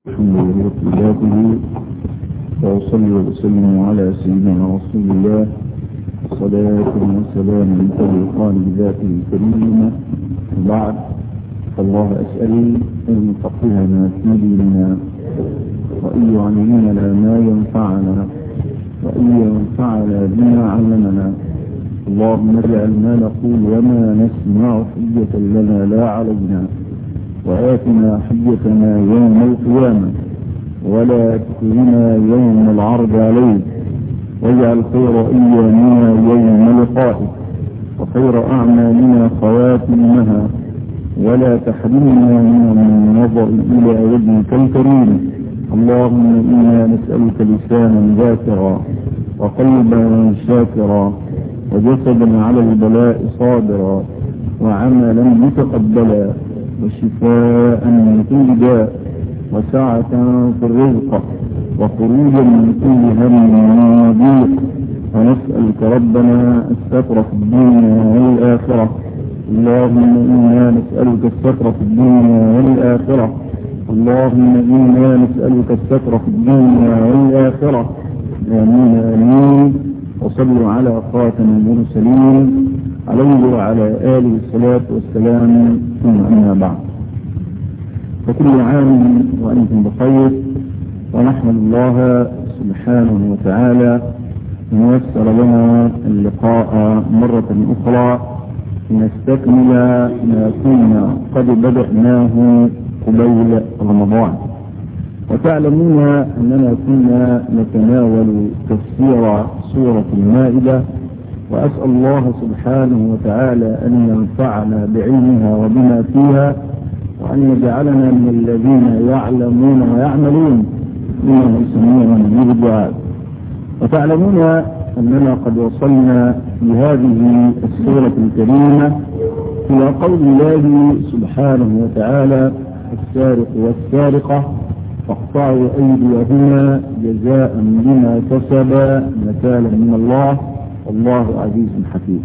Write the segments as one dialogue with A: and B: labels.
A: الحمد لله ذاته وأصلي وأسلم على سيدنا رسول الله صلاة وسلام تلقان بذاته الكريمة بعد فالله أسأل أن يفقهنا في ديننا وأن يعلمنا ما ينفعنا وأن ينفعنا بما علمنا اللهم اجعل ما نقول وما نسمع حجة لنا لا علينا وآتنا حجتنا يوم القيامة ولا تكرمنا يوم العرض عليك واجعل خير أيامنا يوم لقائك وخير أعمالنا خواتمها ولا تحرمنا من النظر إلى وجهك الكريم اللهم إنا نسألك لسانا ذاكرا وقلبا شاكرا وجسدا على البلاء صابرا وعملا متقبلا وشفاء من كل داء وسعة في الرزق وخروجا من كل هم وضيق ونسألك ربنا الستر في الدنيا والآخرة اللهم إنا نسألك الستر في الدنيا والآخرة اللهم إنا نسألك الستر في الدنيا والآخرة آمين آمين وصلوا على خاتم المرسلين عليه وعلى آله الصلاة والسلام ثم أما بعد فكل عام وأنتم بخير ونحمد الله سبحانه وتعالى أن يسر لنا اللقاء مرة أخرى لنستكمل ما كنا قد بدأناه قبيل رمضان وتعلمون أننا كنا نتناول تفسير سورة المائدة وأسأل الله سبحانه وتعالى أن ينفعنا بعلمها وبما فيها وأن يجعلنا من الذين يعلمون ويعملون إنه سميع مجيب الدعاء وتعلمون أننا قد وصلنا في هذه السورة الكريمة إلى قول الله سبحانه وتعالى السارق والسارقة فاقطعوا أيديهما جزاء بما كسبا نكالا من الله والله عزيز حكيم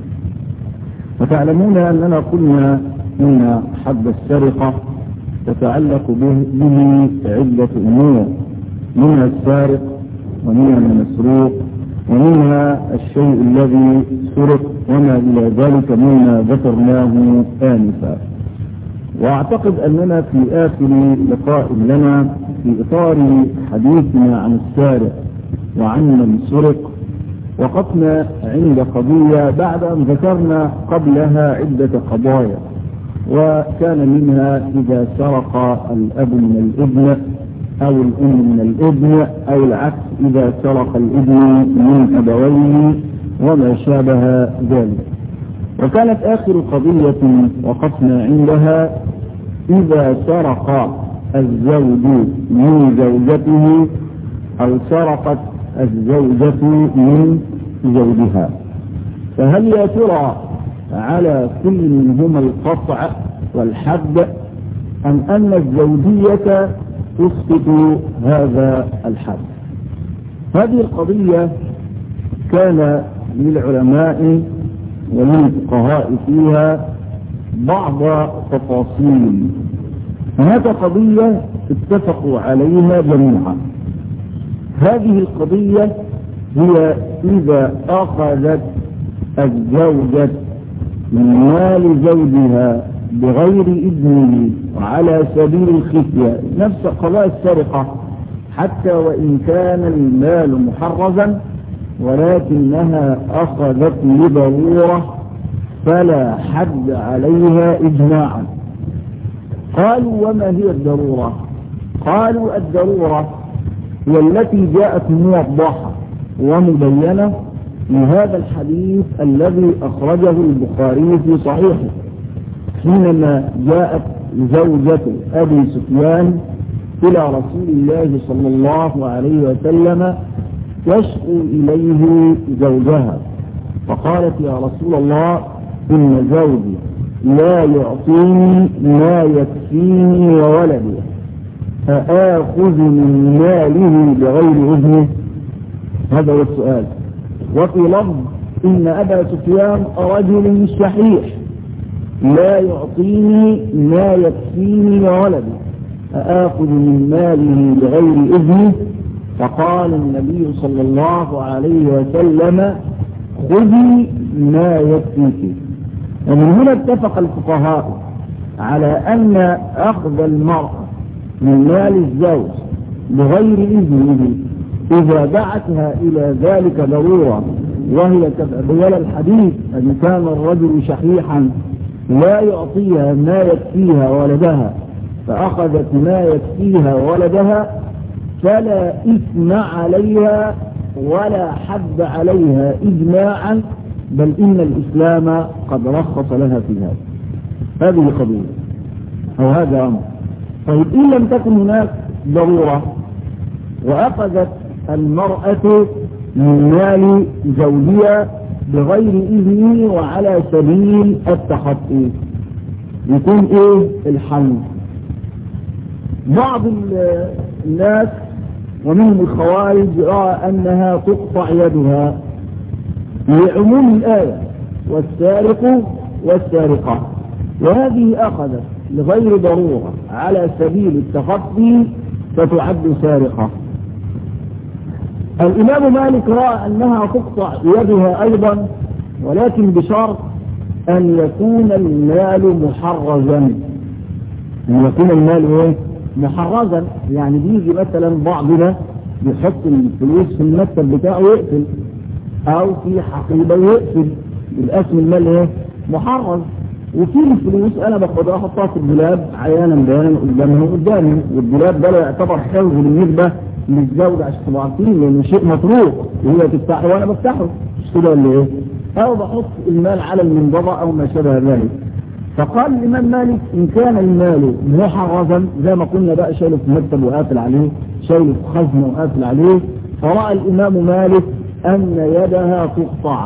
A: وتعلمون أننا قلنا إن حد السرقة تتعلق به عدة أمور منها السارق ومنها المسروق ومنها الشيء الذي سرق وما إلى ذلك مما ذكرناه آنفا واعتقد اننا في اخر لقاء لنا في اطار حديثنا عن السارق وعن من سرق وقفنا عند قضية بعد ان ذكرنا قبلها عدة قضايا وكان منها اذا سرق الاب من الابن او الام من الابن او العكس اذا سرق الابن من ابويه وما شابه ذلك وكانت آخر قضية وقفنا عندها إذا سرق الزوج من زوجته أو سرقت الزوجة من زوجها فهل يا ترى على كل منهما القطع والحد أم أن الزوجية تسقط هذا الحد هذه القضية كان للعلماء وللفقهاء فيها بعض تفاصيل هناك قضية اتفقوا عليها جميعا هذه القضية هي إذا أخذت الزوجة من مال زوجها بغير إذنه وعلى سبيل الخفية نفس قضاء السرقة حتى وإن كان المال محرزا ولكنها أخذت لضرورة فلا حد عليها إجماعا قالوا وما هي الضرورة قالوا الضرورة هي التي جاءت موضحة ومبينة لهذا الحديث الذي أخرجه البخاري في صحيحه حينما جاءت زوجة أبي سفيان إلى رسول الله صلى الله عليه وسلم تشكو إليه زوجها فقالت يا رسول الله إن زوجي لا يعطيني ما يكفيني وولدي فآخذ من ماله بغير إذنه هذا هو السؤال وفي لفظ إن أبا سفيان رجل شحيح لا يعطيني ما يكفيني وولدي أآخذ من ماله بغير إذنه فقال النبي صلى الله عليه وسلم خذي ما يكفيك ومن هنا اتفق الفقهاء على أن أخذ المرأة من مال الزوج بغير إذنه إذا دعتها إلى ذلك ضرورة وهي كبيل الحديث أن كان الرجل شحيحا لا يعطيها ما يكفيها ولدها فأخذت ما يكفيها ولدها فلا إثم عليها ولا حد عليها إجماعا بل إن الإسلام قد رخص لها في هذا هذه قضية أو هذا أمر طيب إن لم تكن هناك ضرورة وأخذت المرأة من مال زوجها بغير إذنه وعلى سبيل التخطي يكون إيه الحل بعض الناس ومنهم الخوارج رأى أنها تقطع يدها لعموم الآية والسارق والسارقة وهذه أخذت لغير ضرورة على سبيل التخطي فتعد سارقة الإمام مالك رأى أنها تقطع يدها أيضا ولكن بشرط أن يكون المال محرزا أن يكون المال إيه؟ محرزا يعني بيجي مثلا بعضنا بيحط الفلوس في المكتب بتاعه يقفل أو في حقيبة يقفل الاسم المال إيه؟ محرز وفي الفلوس أنا باخدها أحطها في الدولاب عيانا بيانا قدامي قدامي والدولاب ده لا يعتبر حفظ بالنسبة للزوج عشان تبقوا عارفين لأنه شيء مطروق وهي تفتحه وأنا بفتحه مش كده ولا إيه؟ أو بحط المال على المنضدة أو ما شابه ذلك فقال الإمام مالك إن كان المال محرزا زي ما قلنا بقى شايله في المكتب وقافل عليه شايله في خزنة وقافل عليه فرأى الإمام مالك أن يدها تقطع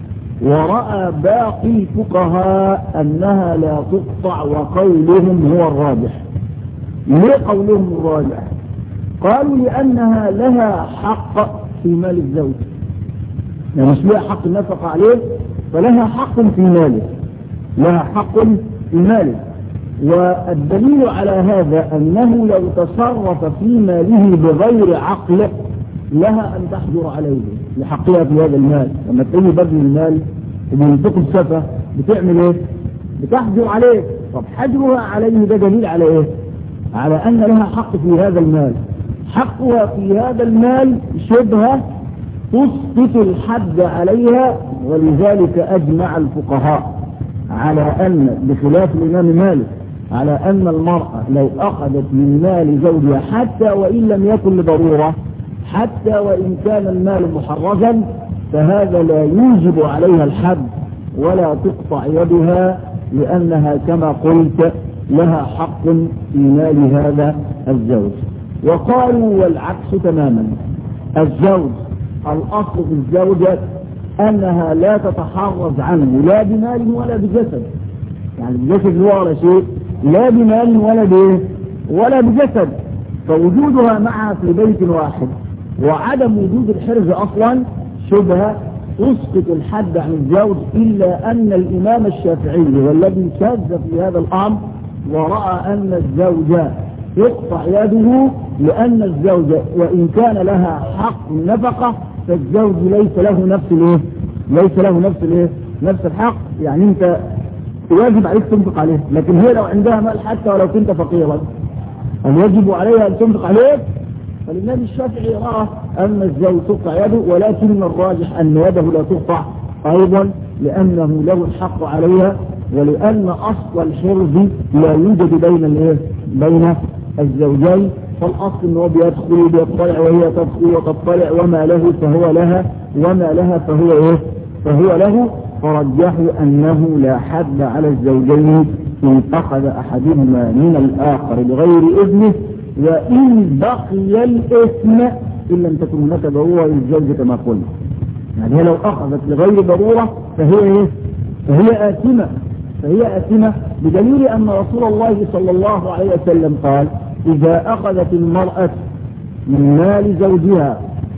A: ورأى باقي الفقهاء أنها لا تقطع وقولهم هو الراجح ليه قولهم الراجح قالوا لأنها لها حق في مال الزوج يعني مش لها حق النفقة عليه فلها حق في ماله لها حق في ماله والدليل على هذا أنه لو تصرف في ماله بغير عقل لها أن تحجر عليه لحقها في هذا المال لما تقول بدل المال وبينطق بسفة بتعمل ايه بتحجر عليه طب حجرها عليه ده دليل على ايه على أن لها حق في هذا المال حقها في هذا المال شبهة تسقط الحد عليها ولذلك أجمع الفقهاء على أن بخلاف الإمام مالك على أن المرأة لو أخذت من مال زوجها حتى وإن لم يكن لضرورة حتى وإن كان المال محرزا فهذا لا يوجب عليها الحد ولا تقطع يدها لأنها كما قلت لها حق في مال هذا الزوج وقالوا والعكس تماما الزوج الأصل في الزوجة أنها لا تتحرز عنه لا بمال ولا بجسد يعني بجسد هو ولا شيء لا بمال ولا بإيه ولا بجسد فوجودها معها في بيت واحد وعدم وجود الحرز أصلا شبهة تسقط الحد عن الزوج إلا أن الإمام الشافعي والذي شاذ في هذا الأمر ورأى أن الزوج يقطع يده لأن الزوج وإن كان لها حق النفقة فالزوج ليس له نفس الايه ليس له نفس الايه نفس الحق يعني انت واجب عليك تنفق عليه لكن هي لو عندها مال حتى ولو كنت فقيرا هل يجب عليها ان تنفق عليك فالنبي الشافعي رأى أن الزوج تقطع يده ولكن الراجح أن يده لا تقطع أيضا لأنه له الحق عليها ولأن أصل الحرز لا يوجد بين الايه بين الزوجين فالأصل أنه بيدخل وبيطلع وهي تدخل وتطلع وما له فهو لها وما لها فهو إيه فهو له فرجحوا أنه لا حد على الزوجين إن أخذ أحدهما من الآخر بغير إذنه وإن بقي الإثم إن لم تكن هناك ضرورة للزوج كما قلنا يعني هي لو أخذت لغير ضرورة فهي إيه؟ فهي آثمة فهي آثمة بدليل أن رسول الله صلى الله عليه وسلم قال إذا أخذت المرأة من مال زوجها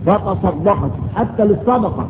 A: فتصدقت حتى للصدقة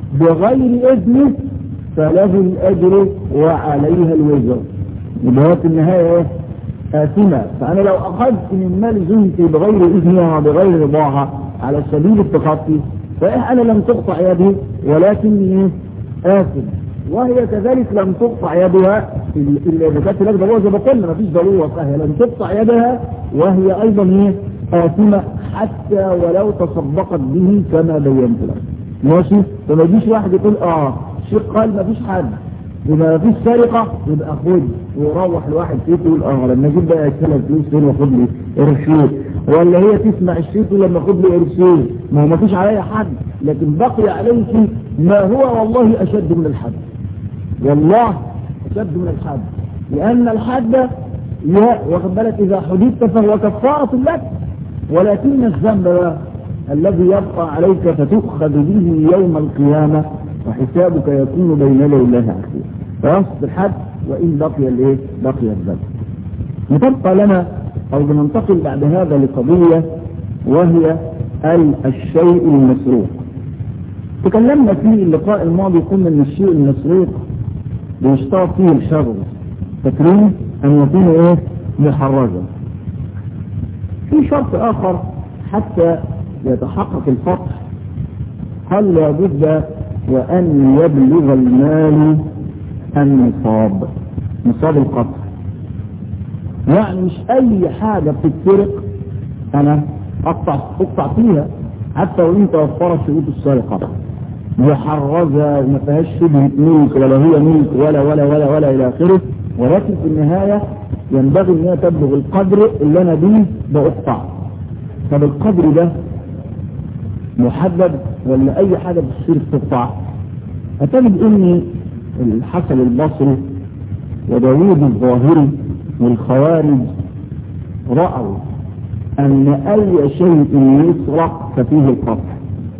A: بغير إذنه فله الأجر وعليها الوزر يبقى في النهاية آثمة فأنا لو أخذت من مال زوجتي بغير إذنها وبغير رضاها على سبيل التخطي فأنا لم تقطع يدي ولكني آثم وهي كذلك لم تقطع يدها إذا كانت لك ضرورة زي ما قلنا مفيش ضرورة فهي لم تقطع يدها وهي أيضا إيه آثمة حتى ولو تصدقت به كما بينت لك ماشي فما يجيش واحد يقول اه الشيخ قال مفيش حد يبقى مفيش سرقة يبقى خد ويروح لواحد فيك يقول اه لما اجيب بقى اشتغل فلوس فين واخد لي قرشين ولا هي تسمع الشيخ لما اخد لي قرشين ما هو مفيش عليا حد لكن بقي عليك ما هو والله اشد من الحد والله اشد من الحد لان الحد يا واخد بالك اذا حددت فهو كفارة لك ولكن الذنب بقى الذي يبقى عليك فتؤخذ به يوم القيامة وحسابك يكون بين يدي الله عسير فينصف الحد وإن بقي الايه بقي الذنب وتبقى لنا أو بننتقل بعد هذا لقضية وهي الشيء المسروق تكلمنا في اللقاء الماضي قلنا ان الشيء المسروق بيشترط فيه الشر فاكرين ان يكون ايه محرزا في شرط اخر حتى يتحقق الفتح قال لابد وأن يبلغ المال النصاب نصاب القطع يعني مش أي حاجة بتتسرق أنا أقطع أقطع فيها حتى وإن توفرت شروط السرقة محرزة وما فيهاش شبهة ملك ولا هي ملك ولا ولا ولا ولا إلى آخره ولكن في النهاية ينبغي أن هي تبلغ القدر اللي أنا بيه بأقطع طب القدر ده محدد ولا اي حاجة بتصير تقطع هتجد ان الحسن البصري وداوود الظاهري والخوارج رأوا ان اي شيء يسرق ففيه القطع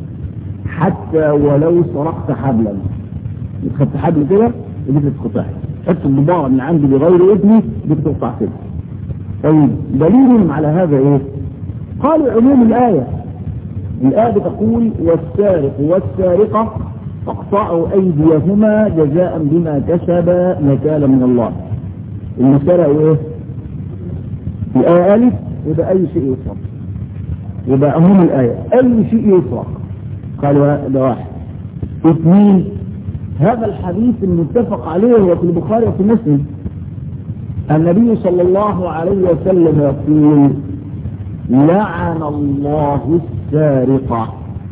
A: حتى ولو سرقت حبلا خدت حبل كده دي تتقطع حتى البضاعة من عندي بغير اذني دي تقطع كده طيب دليل على هذا ايه قالوا عموم الايه الآية بتقول والسارق والسارقة فاقطعوا أيديهما جزاء بما كسبا نكالا من الله المسألة ايه؟ الآية ألف يبقى أي شيء يسرق يبقى عموم الآية أي شيء يسرق قالوا ده واحد اثنين هذا الحديث المتفق عليه هو في البخاري وفي مسلم النبي صلى الله عليه وسلم يقول لعن الله السارق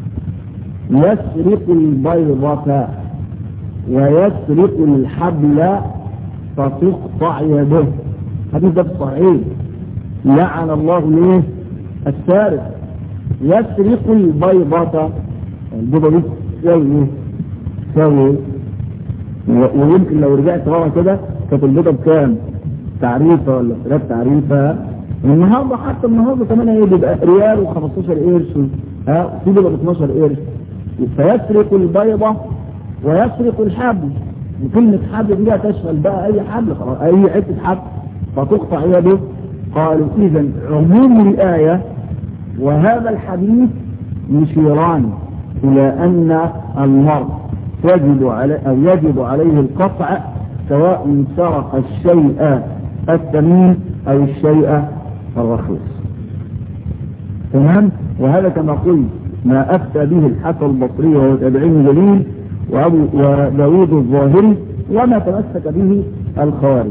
A: يسرق البيضة ويسرق الحبل فتقطع يده حديث ده صحيح لعن الله ليه السارق يسرق البيضة البيضة دي تساوي تساوي ويمكن لو رجعت ورا كده كانت البيضة بكام؟ تعريفة ولا ثلاث تعريفة النهارده حتى النهارده كمان ايه بيبقى ريال و15 قرش ها في بيبقى ب 12 قرش فيسرق البيضة ويسرق الحبل وكلمة حبل دي تشمل بقى أي حبل خلاص أي حتة حبل فتقطع يده قالوا إذا عموم الآية وهذا الحديث يشيران إلى أن المرء يجب عليه أو يجب عليه القطع سواء سرق الشيء الثمين أو الشيء الرخيص تمام وهذا كما قلت ما أفتى به الحسن البصري وهو تابعين جليل وأبو وداوود الظاهري وما تمسك به الخوارج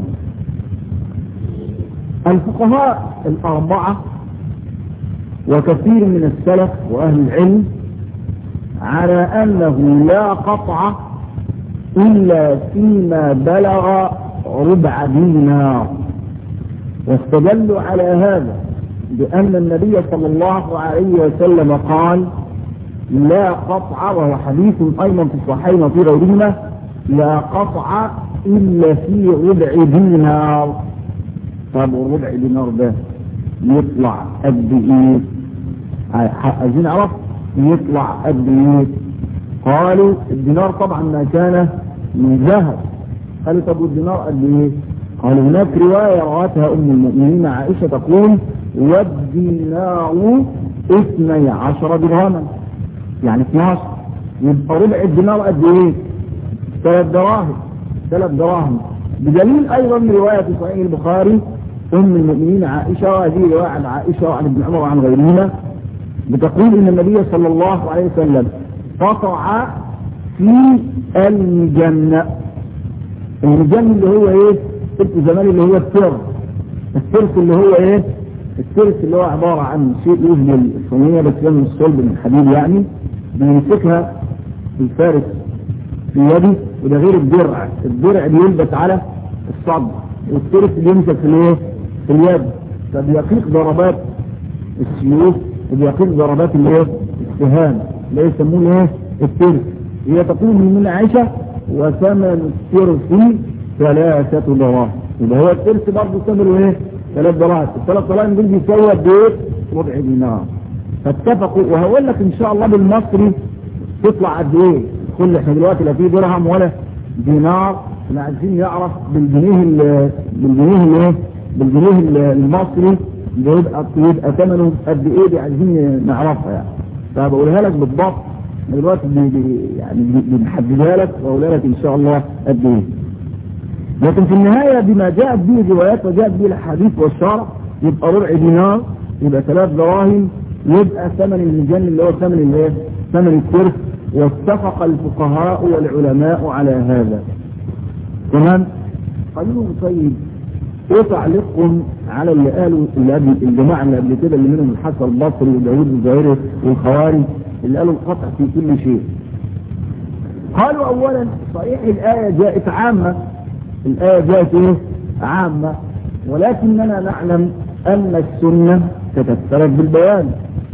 A: الفقهاء الأربعة وكثير من السلف وأهل العلم على أنه لا قطع إلا فيما بلغ ربع دينار واستدلوا على هذا بأن النبي صلى الله عليه وسلم قال لا قطع وهو حديث أيضا في الصحيحين وفي غيرهما لا قطع إلا في ربع دينار طب وربع دينار ده يطلع قد ايه عايزين نعرف يطلع قد ايه قالوا الدينار طبعا ما كان من ذهب قالوا طب والدينار قد ايه قال هناك رواية رواتها أم المؤمنين عائشة تقول والدينار اثني عشر درهما يعني 12 يبقى ربع الدينار قد ايه؟ ثلاث دراهم ثلاث دراهم بدليل أيضا رواية في صحيح البخاري ام المؤمنين عائشه وهذه روايه عن عائشه وعن ابن عمر وعن غيرهما بتقول ان النبي صلى الله عليه وسلم قطع في الجنه الجنه اللي هو ايه؟ قلت زمان اللي هو الترس الترس اللي هو ايه؟ الترس اللي هو عباره عن شيء يشبه الصينيه بس من الصلب من الحديد يعني بيمسكها الفارس في يدي وده غير الدرع الدرع بيلبس على الصدر والترس بيمسك في الايه؟ في اليد فبيقيق ضربات السيوف وبيقيق ضربات الايه؟ السهام لا يسمونه ايه؟ الترس هي تقول من عائشه وثمن الترس ثلاثة دراهم يبقى هو الترس برضه ثمنه ايه؟ ثلاث دراهم الثلاث دراهم دول بيساوي قد ايه؟ ربع دينار فاتفقوا وهقول لك ان شاء الله بالمصري تطلع قد ايه؟ كل احنا دلوقتي لا في درهم ولا دينار احنا عايزين نعرف بالجنيه ال بالجنيه الايه؟ بالجنيه المصري بيبقى يبقى ثمنه قد ايه دي عايزين نعرفها يعني فبقولها لك بالضبط دلوقتي يعني بنحددها لك واقولها لك ان شاء الله قد ايه لكن في النهايه بما جاءت به الروايات وجاءت به الاحاديث والشرع يبقى ربع دينار يبقى ثلاث دراهم يبقى ثمن المجن اللي هو ثمن الايه؟ ثمن الكرس واتفق الفقهاء والعلماء على هذا تمام قالوا طيب ايه تعليقكم على اللي قالوا اللي قبل الجماعه اللي قبل كده اللي منهم الحسن البصري وداوود الظاهري والخوارج اللي قالوا القطع في كل شيء قالوا اولا صحيح الايه جاءت عامه الايه جاءت ايه عامه ولكننا نعلم ان السنه تتفرد بالبيان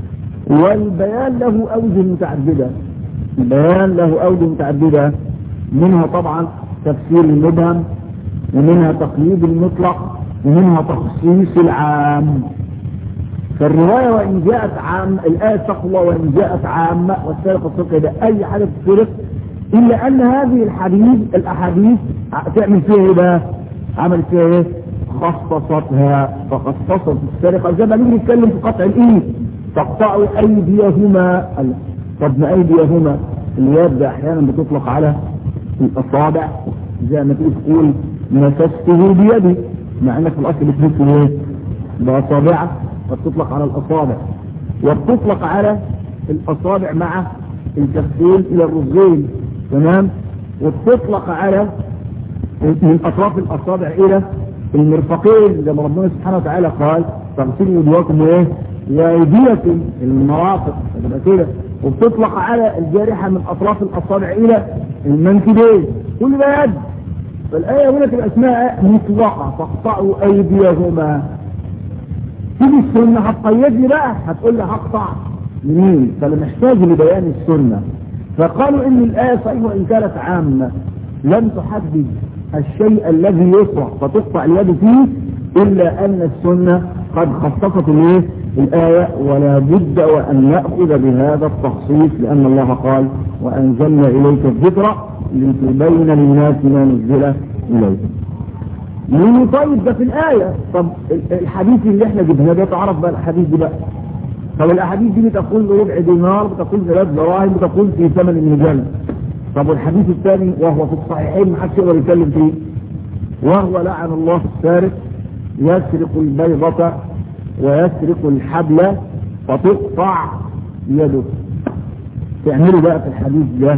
A: والبيان له اوجه متعدده البيان له اوجه متعدده منها طبعا تفسير المبهم ومنها تقييد المطلق ومنها تخصيص العام فالرواية وإن جاءت عام الآية تقوى وإن جاءت عامة والسلف الصدق ده أي حاجة تتصرف إلا أن هذه الحديث الأحاديث تعمل فيها إيه بقى؟ عمل فيها إيه؟ خصصتها فخصصت السرقة زي ما نيجي نتكلم في قطع الإيد تقطع أيديهما طب ما أيديهما اليد أحيانا بتطلق على الأصابع زي ما تيجي تقول مسسته بيدي مع انك في الاصل بتمسه ايه؟ باصابعك وبتطلق على الاصابع وبتطلق على الاصابع مع الكفين الى الرجلين تمام وبتطلق على من اطراف الاصابع الى المرفقين زي ما ربنا سبحانه وتعالى قال تغسلوا وجوهكم وايه؟ وايديكم المرافق تبقى كده وبتطلق على الجارحه من اطراف الاصابع الى المنكبين كل ده يد فالآية هنا تبقى اسمها مطلقة فاقطعوا أيديهما تيجي السنة هتقيد لي بقى هتقول لي هقطع منين فأنا محتاج لبيان السنة فقالوا إن الآية صحيح وإن كانت عامة لم تحدد الشيء الذي يقطع فتقطع اليد فيه إلا أن السنة قد خصصت الايه الآية ولا بد وأن نأخذ بهذا التخصيص لأن الله قال وأنزلنا إليك الذكر لتبين للناس ما نزل إليهم يقولوا طيب ده في الآية طب الحديث اللي احنا جبناه ده تعرف بقى الحديث دي بقى طب الأحاديث دي بتقول ربع دينار بتقول ثلاث دراهم بتقول في ثمن المجلة طب والحديث الثاني وهو في الصحيحين ما حدش يقدر يتكلم فيه وهو لعن الله السارق يسرق البيضة ويسرق الحبل فتقطع يده تعملوا بقى في الحديث ده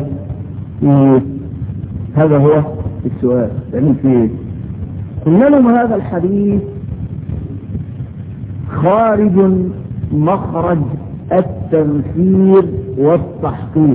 A: ايه هذا هو السؤال تعمل فيه ايه قلنا لهم هذا الحديث خارج مخرج التنفير والتحقير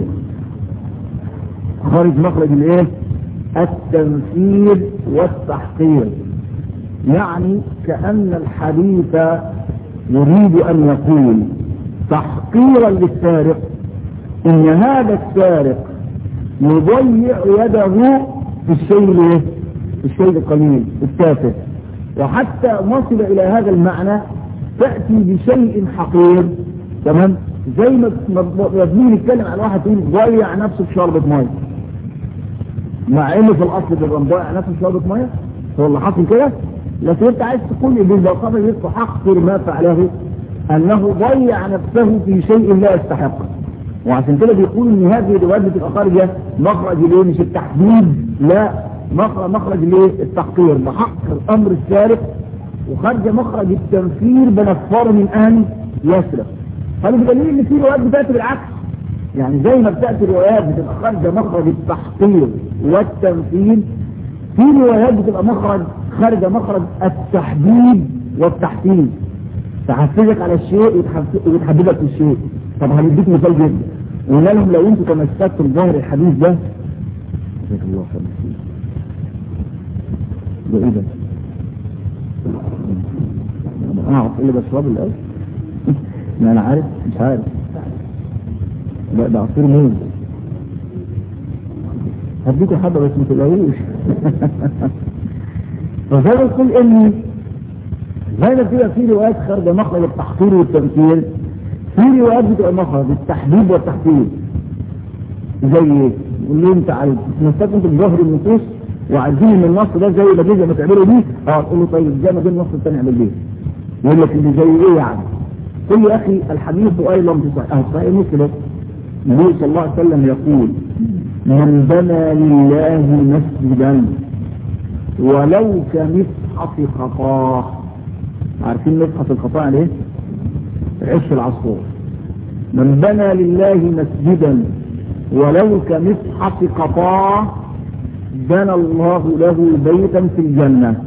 A: خارج مخرج الايه التنفير والتحقير يعني كأن الحديث يريد أن يقول تحقيرا للسارق إن هذا السارق يضيع يده في الشيء في الشيء القليل التافه وحتى نصل إلى هذا المعنى تأتي بشيء بحقير تمام زي ما بنيجي نتكلم عن واحد يقول ضيع نفسه في شربة ميه مع انه في الاصل بيبقى مضيع نفسه في شربة ميه هو اللي حاصل كده لكن انت عايز تقول ان بالبلقمة تحقر ما فعله انه ضيع نفسه في شيء لا يستحق وعشان كده بيقول ان هذه الروايات بتبقى خارجه مخرج الايه مش التحديد لا مخرج مخرج الايه التحقير بحقر امر السارق وخرج مخرج التنفير بنفر من ان يسرق هذا بدليل ان في روايات بتاتي بالعكس يعني زي ما بتاتي روايات بتبقى خارجه مخرج التحقير والتنفير في روايات بتبقى مخرج خارجه مخرج التحديد والتحسين تحفزك على الشيء وتحببك في الشيء طب هنديك مثال جدا قلنا لهم لو انتوا تمسكتوا بظاهر الحديث ده جزاك الله خير ده ايه ده؟ انا اعرف ايه اللي بشربه الاول ما انا عارف مش عارف لا ده عصير موز هديكوا حبه بس ما تلاقوش فزي ما تقول اني زي ما كده في روايات خارجه مخرج التحقير والتمثيل في روايات بتبقى مخرج التحديد والتحقير زي ايه؟ يقول لي انت عايز تمسكوا انتوا بظهر النصوص وعايزين ان النص ده زي ما جزء ما تعملوا بيه اه تقول له طيب زي ما جه النص الثاني اعمل بيه يقول لك اللي زي ايه يعني؟ قل يا اخي الحديث ايضا في صحيح صحيح مسلم النبي صلى الله عليه وسلم يقول من بنى لله مسجدا ولو كمفحص خطاه عارفين مفحص الخطاه يعني ايه؟ عش العصفور من بنى لله مسجدا ولو كمفحص قطاع بنى الله له بيتا في الجنة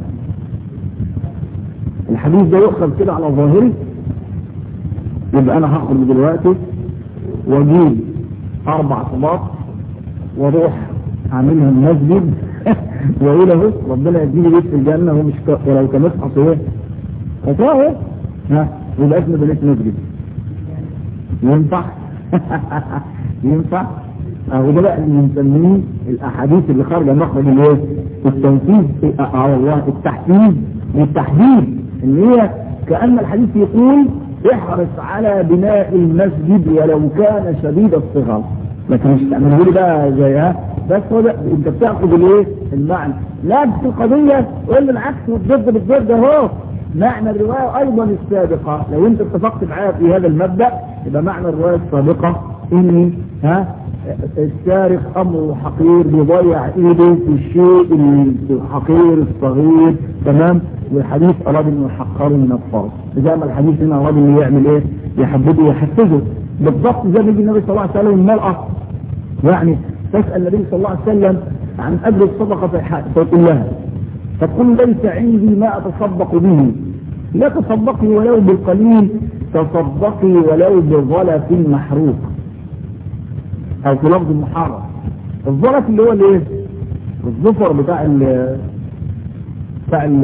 A: الحديث ده يؤخذ كده على ظاهره يبقى انا هخرج دلوقتي واجيب اربع طباق واروح اعملهم مسجد واقول اهو ربنا يديني بيت في الجنه ومش ولو كمفحص ايه قطاع ايه ها يبقى اسمه بنيت مسجد ينفع ينفع اهو ده بقى اللي بنسميه الاحاديث اللي خارجه مخرج الايه التنفيذ اه والله التحفيز والتحديد ان هي كان الحديث يقول احرص على بناء المسجد ولو كان شديد الصغر لكن مش تعمله لي بقى زيها بس هو ده انت بتاخد الايه المعنى لا في القضيه قول العكس والضد بالضد اهو معنى الرواية أيضا السابقة لو أنت اتفقت معايا في هذا المبدأ يبقى معنى الرواية السابقة إني ها السارق أمره حقير بيضيع إيده في الشيء الحقير الصغير تمام والحديث أراد إنه يحقره من الفرض زي ما الحديث هنا أراد إنه يعمل إيه يحببه ويحفزه بالضبط زي ما يجي النبي صلى الله عليه وسلم المرأة يعني تسأل النبي صلى الله عليه وسلم عن أجر الصدقة في حق فتقول لها فتقول ليس عندي ما أتصدق به لا تصدقي ولو بالقليل تصدقي ولو بظلف محروق أو في لفظ محرم الظلف اللي هو الايه؟ الظفر بتاع ال بتاع ال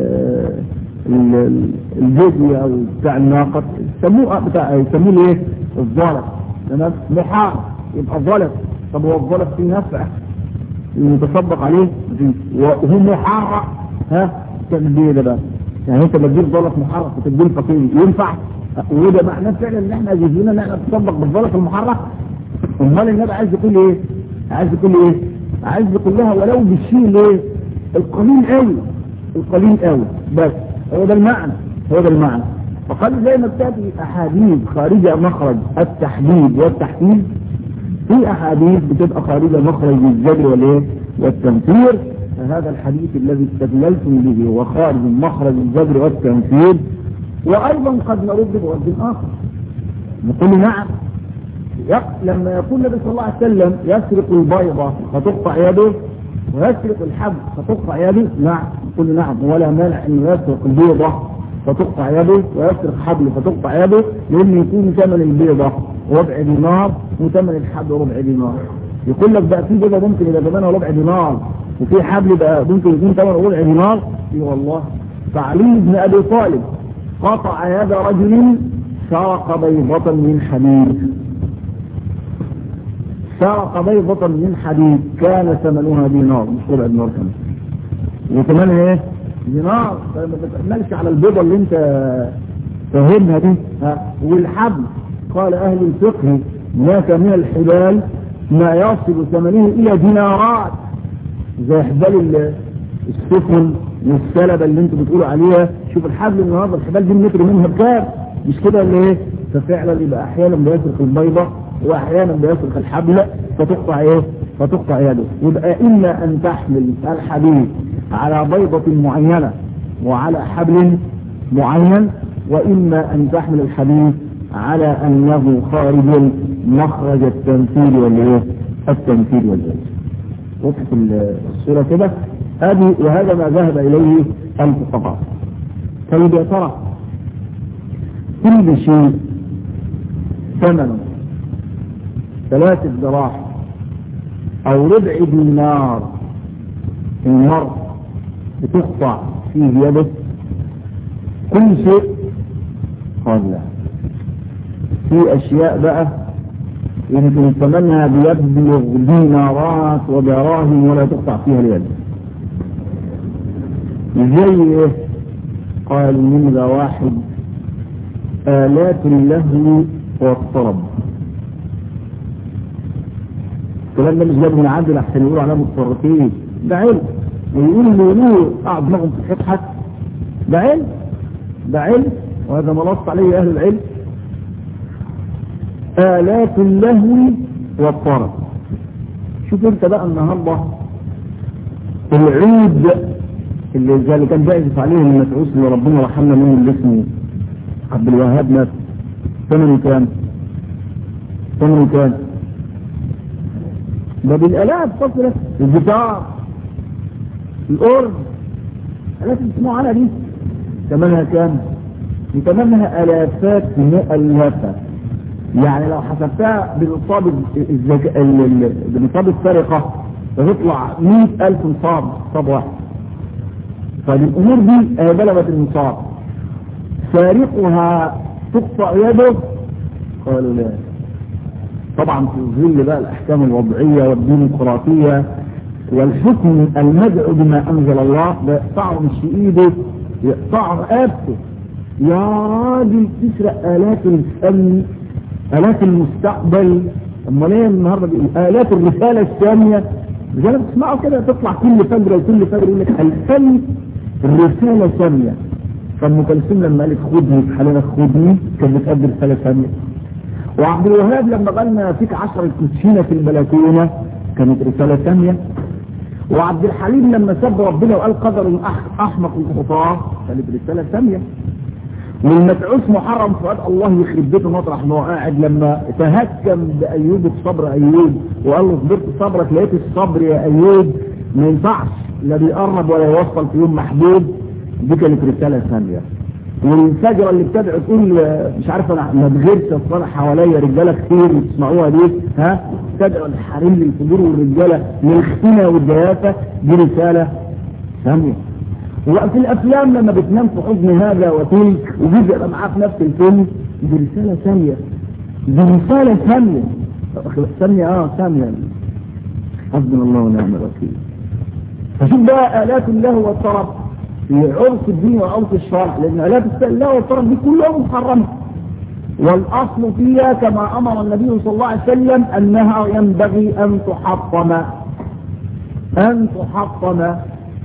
A: الجدي او بتاع الناقة يسموه بتاع يسموه ايه؟ الظلف تمام؟ محار يبقى ظلف طب هو الظلف فيه نفع يتصدق عليه وهو محرق ها تعمل ده بقى يعني انت بتجيب ظلف محرق وتديه الفقير ينفع وده معناه فعلا ان احنا جزينا ان احنا نتصدق بالظلف المحرق امال النبي عايز يقول ايه؟ عايز يقول ايه؟ عايز يقول لها ولو بالشيء الايه؟ القليل قوي القليل قوي بس هو ده المعنى هو ده المعنى فقال زي ما بتاتي احاديث خارجه مخرج التحديد والتحديد في احاديث بتبقى خارجه مخرج الزجر والايه والتنفير فهذا الحديث الذي استدللتم به هو خارج مخرج الزجر والتنفير وايضا قد نرد بوجه اخر نقول نعم لما يقول النبي صلى الله عليه وسلم يسرق البيضة فتقطع يده ويسرق الحب فتقطع يده نعم نقول نعم ولا مانع انه يسرق البيضة فتقطع يده ويسرق حبل فتقطع يده لان يكون ثمن البيضة ربع دينار وثمن الحبل ربع دينار يقول لك بقى في بيضة ممكن يبقى ثمنها ربع دينار وفي حبل بقى ممكن يكون ثمنه ربع دينار اي والله فعلي بن ابي طالب قطع يد رجل سرق بيضة من حديد سرق بيضة من حديد كان ثمنها دينار مش ربع دينار كمان وثمنها ايه؟ دينار ما تتأملش على البيضة اللي انت فاهمها دي ها والحبل قال اهل الفقه هناك من الحبال ما يصل ثمنه الى دينارات زي حبال السفن والسلبة اللي انتوا بتقولوا عليها شوف الحبل النهارده الحبال دي المتر منها بكام مش كده ولا ايه ففعلا يبقى احيانا بيسرق البيضة واحيانا بيسرق الحبل فتقطع ايه فتقطع يده يبقى اما ان تحمل الحديد على بيضة معينة وعلى حبل معين وإما أن تحمل الحديث على أنه خارج مخرج التمثيل والإيه؟ التمثيل والإيه؟ وضحت الصورة كده هذه وهذا ما ذهب إليه الفقهاء طيب يا ترى كل شيء ثمنه ثلاثة دراهم أو ربع دينار النار بتقطع فيه يده كل شيء قال لا في أشياء بقى يمكن ثمنها بيبلغ دينارات ودراهم ولا تقطع فيها اليد زي ايه قال نمرة واحد آلات اللهو والطرب الكلام ده مش جاب من عندنا احسن يقولوا عليها متطرفين ده علم ويقول اللي يقولوا قاعد دماغهم في حتحت ده علم ده علم وهذا ما نص عليه اهل العلم آلات اللهو والطرب شوف انت بقى النهارده العود اللي زي اللي كان بيعزف عليه المسعوس اللي ربنا رحمنا منه اللي اسمه عبد الوهاب ناس ثمنه كام؟ ثمنه كام؟ ده بالآلات فصلة الجيتار الأورج آلات اللي بتسمعوا عنها دي ثمنها كام؟ ثمنها آلافات مؤلفة يعني لو حسبتها بنصاب الزك... بنصاب السرقة بتطلع 100000 نصاب نصاب واحد فالأمور دي بلغت النصاب سارقها تقطع يده قالوا لا طبعا في ظل بقى الأحكام الوضعية والديمقراطية والحكم المدعو بما أنزل الله بيقطعه مش إيده يقطعه رقبته يا راجل تسرق آلات الفن آلات المستقبل امال ايه النهارده آلات الرسالة السامية رجالة بتسمعوا كده تطلع كل فجر وكل فجر يقول لك الفن الرسالة سامية فأم كلثوم لما قالت خدني في حالنا خدني كانت بتأدي رسالة سامية وعبد الوهاب لما قالنا فيك عشر كوتشينة في البلكونة كانت رسالة سامية وعبد الحليم لما سب ربنا وقال قدر أحمق الخطاة كانت رسالة سامية والمسعوس محرم فؤاد الله يخرب بيته مطرح ما هو قاعد لما تهكم بايوب بصبر ايوب وقال له صبرت صبرك لقيت الصبر يا ايوب ما ينفعش لا بيقرب ولا يوصل في يوم محدود دي كانت رساله ثانيه والفجره اللي بتدعو تقول مش عارف انا ما بغيرش اصلا حواليا رجاله كتير بتسمعوها دي ها تدعو الحريم للفجور والرجاله للختنه والجيافه دي رساله ثانيه وفي الافلام لما بتنام في حضن هذا وتلك وجزء معاه في نفس الفيلم دي رسالة ثانية دي رسالة ثانية ثانية اه ثانية حسبنا الله ونعم الوكيل فشوف بقى آلات الله والطرب في عرف الدين وعرف الشرع لأن آلات الله والطرب دي كلها محرمة والأصل فيها كما أمر النبي صلى الله عليه وسلم أنها ينبغي أن تحطم أن تحطم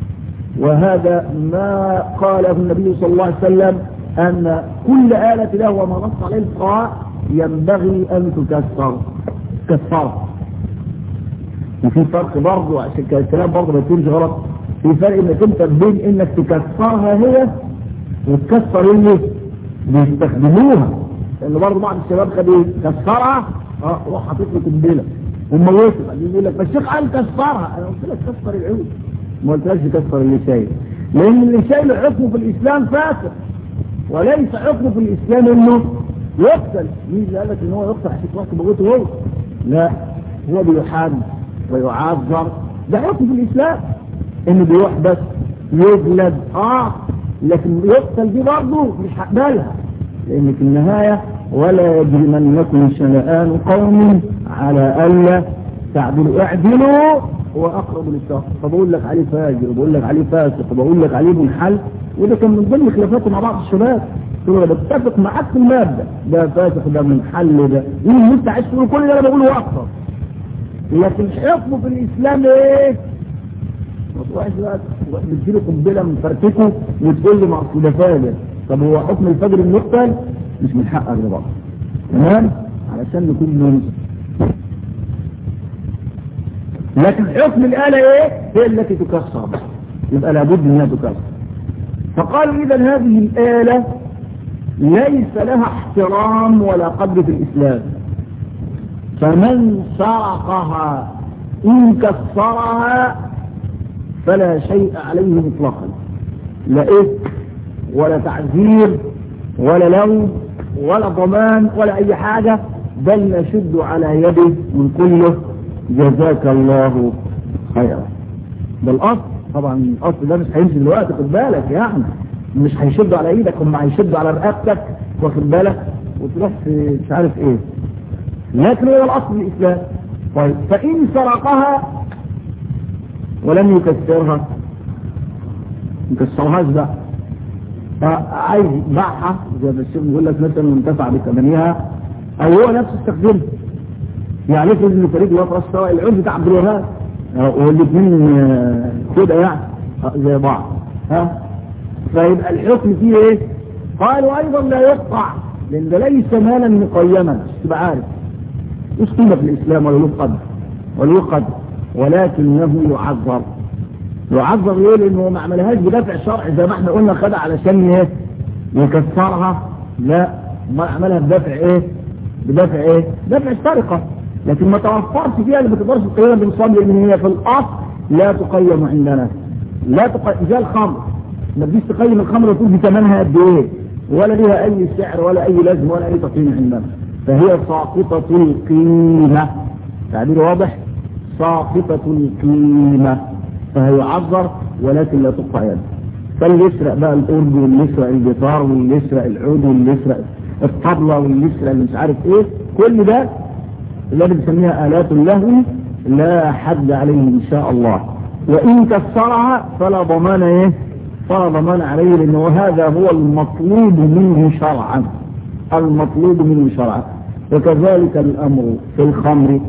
A: وهذا ما قاله النبي صلى الله عليه وسلم أن كل آلة له وما نص عليه الفقهاء ينبغي أن تكسر كسر وفي فرق برضه عشان كده الكلام برضه ما يكونش غلط في فرق انك انت بين انك تكسرها هي وتكسر اللي بيستخدموها لان برضه بعض الشباب خد ايه كسرها اه روح حاطط له قنبله وموته بعدين يقول لك ما الشيخ قال كسرها انا قلت لك كسر العود ما قلتلكش تكسر اللي شايل لان اللي شايل حكمه في الاسلام فاسد وليس حكمه في الاسلام انه يقتل مين اللي قال لك ان هو يقتل عشان وقت بغوته هو لا هو بيحاد ويعذر ده حكم في الاسلام انه بيروح بس يجلد اه لكن يقتل دي برضه مش هقبلها لان في النهايه ولا يجرمنكم شنآن قوم على الا تعدلوا اعدلوا هو اقرب للشخص فبقول لك عليه فاجر وبقول لك عليه فاسق وبقول لك عليه منحل وده كان من ضمن خلافاته مع بعض الشباب تقول انا بتفق معاك في الماده ده فاسق ده منحل ده مين انت عايز تقول كل اللي انا بقوله اكثر لكن حكمه في الاسلام ايه؟ ما تروحش بقى بتجيله قنبله من فرتكه وتقول لي مع الخلفاء طب هو حكم الفجر المقتل مش من حقك ده بقى تمام؟ علشان نكون منصف لكن حكم الآلة ايه هي التي تكسر يبقى لابد انها تكسر فقالوا إذا هذه الآلة ليس لها احترام ولا قدر في الإسلام فمن سرقها إن كسرها فلا شيء عليه مطلقا لا إثم ولا تعذير ولا لوم ولا ضمان ولا أي حاجة بل نشد على يده من كله جزاك الله خيرا ده الأصل طبعا الأصل ده مش هيمشي دلوقتي خد بالك يعني مش هيشدوا على ايدك هم هيشدوا على رقبتك واخد بالك وتروح في مش عارف ايه لكن هو الاصل الاسلام طيب فان سرقها ولم يكسرها يكسرهاش بقى عايز يبيعها زي ما الشيخ بيقول لك مثلا منتفع بثمنها او هو نفسه استخدمها يعني افرض ان فريق الوقت راس سواء العود بتاع عبد الوهاب والاثنين كده يعني زي بعض ها فيبقى الحكم فيه ايه قالوا ايضا لا يقطع لان ده ليس مالا مقيما تبقى عارف مش قيمه في الاسلام ولا له قدر ولا له قدر ولكنه يعذر يعذر ليه لانه ما عملهاش بدافع شرعي زي ما احنا قلنا خدها علشان ايه يكسرها لا ما عملها بدافع ايه بدافع ايه دافع السرقه لكن ما توفرش فيها اللي ما تقدرش تقيمها بنصاب لان هي في الاصل لا تقيم عندنا لا تقيم زي الخمر ما تجيش تقيم الخمر وتقول دي ثمنها قد ايه ولا ليها اي سعر ولا اي لازمه ولا اي تقييم عندنا فهي ساقطه القيمه تعبير واضح ساقطه القيمه فهي يعذر ولكن لا تقطع يده فاللي يسرق بقى الأرض واللي يسرق الجيتار واللي يسرق العود واللي يسرق الطبلة واللي يسرق اللي مش عارف ايه كل ده اللي بنسميها آلات اللهو لا حد عليه إن شاء الله وإن كسرها فلا ضمان ايه فلا ضمان عليه لأنه هذا هو المطلوب منه شرعا المطلوب منه شرعا وكذلك الأمر في الخمر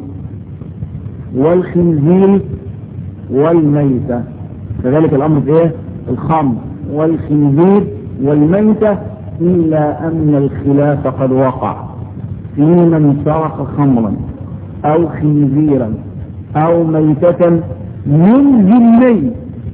A: والخنزير والميتة كذلك الأمر في ايه الخمر والخنزير والميتة إلا أن الخلاف قد وقع في من سرق خمرا أو خنزيرا أو ميتة من ذمي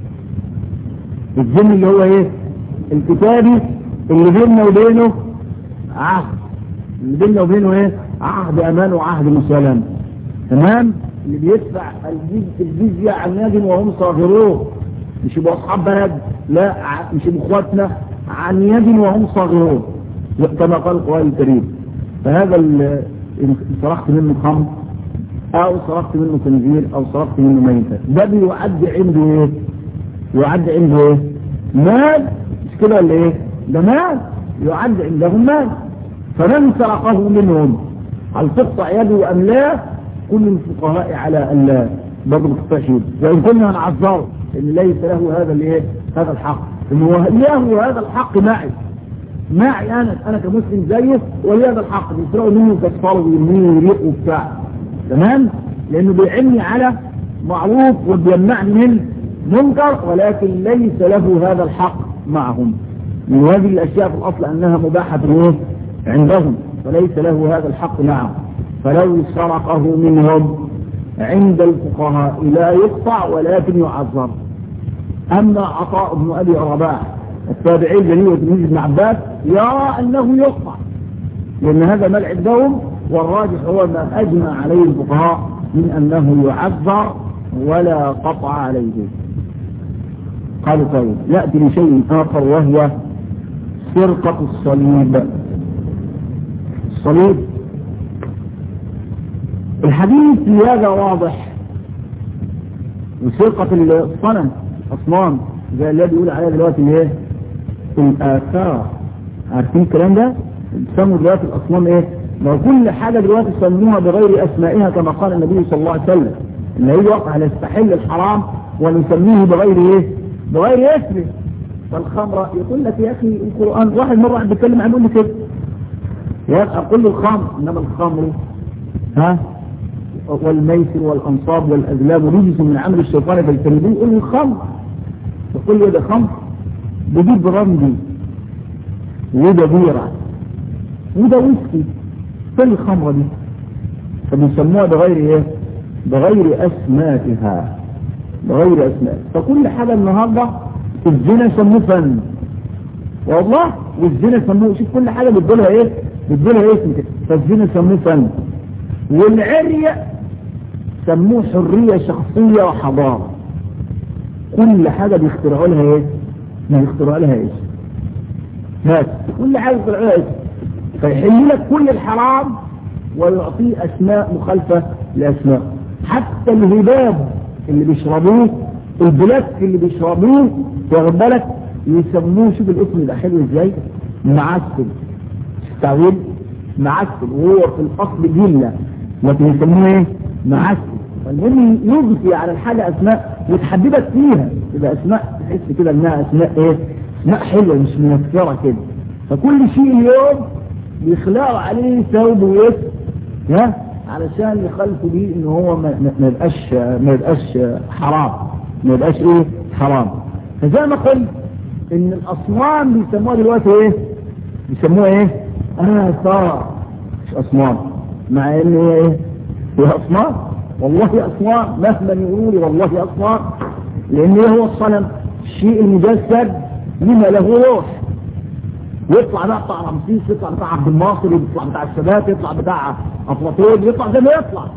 A: الذم اللي هو ايه الكتابي اللي بيننا وبينه عهد اللي بيننا وبينه ايه عهد امان وعهد مسالمه تمام اللي بيدفع الجزية عن ناد وهم صاغرون مش يبقوا اصحاب بلد لا مش يبقوا اخواتنا عن يد وهم صاغرون كما قال القرآن الكريم فهذا اللي سرقت منه خمر او سرقت منه خنزير او سرقت منه ميتة ده بيعد عنده ايه يعد عنده ايه مال مش كده ولا ايه ده مال يعد عندهم مال فمن سرقه منهم هل تقطع يده ام لا كل الفقهاء على ان لا برضه ما تقطعش يده وان كنا هنعذره ان ليس له هذا الايه هذا الحق ان هو له هذا الحق معي معي انا انا كمسلم زيه ولي هذا الحق بيسرقوا منه كفاره ويرميه ويريقوا وبتاع تمام لانه بيعني على معروف وبيمنعني من منكر ولكن ليس له هذا الحق معهم من هذه الاشياء في الاصل انها مباحه عندهم وليس له هذا الحق معهم فلو سرقه منهم عند الفقهاء لا يقطع ولكن يعذر اما عطاء بن ابي رباح التابعي الجليل وتلميذ ابن عباس يرى انه يقطع لان هذا مال عندهم والراجح هو ما اجمع عليه الفقهاء من انه يعذر ولا قطع عليه قالوا طيب ياتي لشيء اخر وهو سرقه الصليب الصليب الحديث في هذا واضح وسرقة الصنم أصنام زي اللي بيقول عليها دلوقتي ايه الآثار عارفين الكلام ده بيسموا دلوقتي الأصنام ايه ما كل حاجة دلوقتي يسموها بغير أسمائها كما قال النبي صلى الله عليه وسلم إن هي وقع يستحل الحرام ونسميه بغير ايه بغير اسمه فالخمرة يقول لك يا أخي القرآن واحد مرة واحد بيتكلم عنه يقول لي كده يا أخي أقول الخمر إنما الخمر ها والميسر والأنصاب والأذلام رجس من عمل الشيطان فاجتنبوه يقول لي الخمر يقول لي ده خمر بجيب رمدي وده بيرة وده ويسكي فين الخمرة دي فبيسموها بغير ايه بغير اسمائها بغير اسماء فكل حاجة النهاردة الزنا سموه فن والله والزنا سموه شوف كل حاجة بتقولها ايه بتقولها اسم كده فالزنا سموه فن والعرية سموه حرية شخصية وحضارة كل حاجة بيخترعوا لها ايه ما يخترعوا لها ايه بس كل حاجة بيخترعوا لها اسم فيحل لك كل الحرام ويعطيه اسماء مخالفة لاسماء حتى الهباب اللي بيشربوه البلاك اللي بيشربوه واخد بالك يسموه شوف الاسم يبقى حلو ازاي معسل تعويل معسل وهو في الاصل جلة لكن يسموه ايه معسل فالمهم يضفي على الحاجة اسماء وتحببك فيها يبقى اسماء تحس كده انها اسماء ايه اسماء حلوة مش منفرة كده فكل شيء اليوم بيخلقوا عليه ثوب واسم ها علشان يخلفوا بيه ان هو ما ما يبقاش ما يبقاش حرام ما يبقاش ايه حرام فزي ما قلت ان الاصنام بيسموها دلوقتي ايه بيسموها ايه اثار مش اصنام مع ان هي ايه هي اصنام والله اصنام مهما يقولوا لي والله اصنام لان ايه هو الصنم الشيء المجسد لما له روح يطلع بقى بتاع رمسيس يطلع بتاع عبد الناصر يطلع بتاع السادات يطلع بتاع افلاطون يطلع زي ما يطلع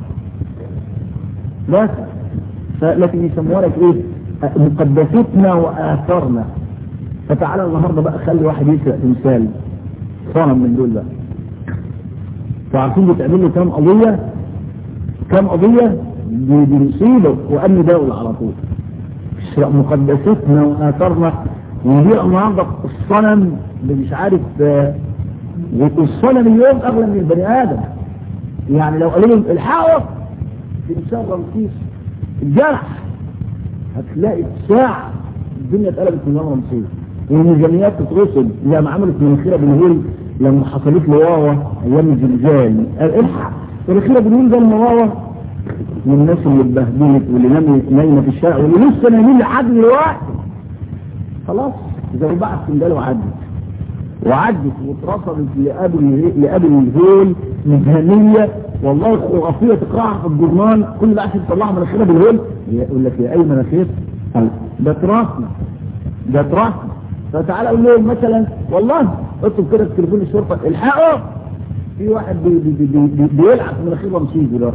A: بس لكن يسموها لك ايه مقدستنا واثارنا فتعالى النهارده بقى خلي واحد يسرق تمثال صنم من دول بقى فعارفين بتعمل له كام قضيه كام قضيه بمصيبه وامن دوله على طول يسرق مقدستنا واثارنا ويبيع النهارده الصنم مش عارف والصنم اليوم اغلى من البني ادم يعني لو قالوا لهم الحقوا تمثال رمسيس الجرح هتلاقي ساعة الدنيا اتقلبت من رمسيس والميزانيات تترصد زي ما عملت مناخيرة بنهول لما حصلت له واوا ايام الزلزال الحق مناخيرة بنهول ده المواوا والناس اللي اتبهدلت واللي نايمه في الشارع واللي لسه نايمين لحد دلوقتي خلاص زي بعض سندال وعدت وعدت واترصدت لابو لابو الهول مهنيه والله خرافيه تقراها في الجرنان كل ده عشان تطلعها مناخيرها بالهول يقول لك يا اي مناخير ده تراثنا ده تراثنا فتعالى اقول لهم مثلا والله اكتب كده في تليفون الشرطه الحقوا في واحد بي بي بي بي بيلعب في مناخير رمسيس دلوقتي